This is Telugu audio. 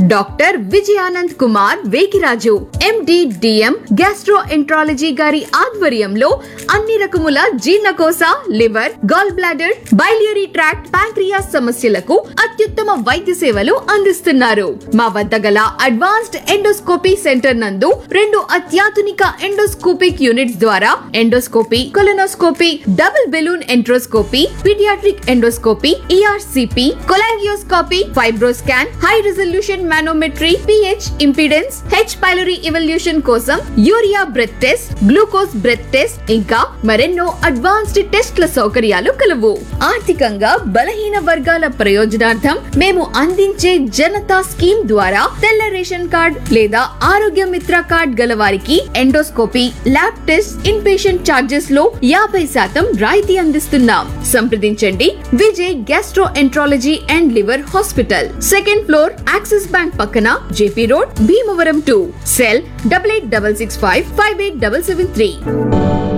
doctor Vijayanand Kumar Vegiraju MD DM gastroenterology గారి ఆధ్వర్యంలో అన్ని రకముల జీర్ణకోశ liver gall bladder biliary tract pancreas సమస్యలకు అత్యుత్తమ వైద్య సేవలు అందిస్తున్నారు మా వద్ద గల అడ్వాన్స్డ్ ఎండోస్కోపీ సెంటర్ నందు రెండు అత్యాధునిక ఎండోస్కోపిక్ యూనిట్స్ ద్వారా endoscopy colonoscopy double balloon enteroscopy paediatric endoscopy ERCP cholangioscopy FibroScan high resolution manometry pH impedance H pylori evaluation కోసం urea breath test glucose breath test ఇంకా మరెన్నో అడ్వాన్స్డ్ టెస్ట్ల సౌకర్యాలు కలవు ఆర్థికంగా బలహీన వర్గాల ప్రయోజనార్థం మేము అందించే జనతా స్కీమ్ ద్వారా తెల్ల రేషన్ కార్డ్ లేదా ఆరోగ్య మిత్ర కార్డ్ గల వారికి endoscopy lab test inpatient charges లో యాభై శాతం రాయితీ అందిస్తున్నాం సంప్రదించండి Vijay gastroenterology and liver hospital second floor Axis bank పక్కన JP road Bhimavaram two cell double eight double six five five eight double seven three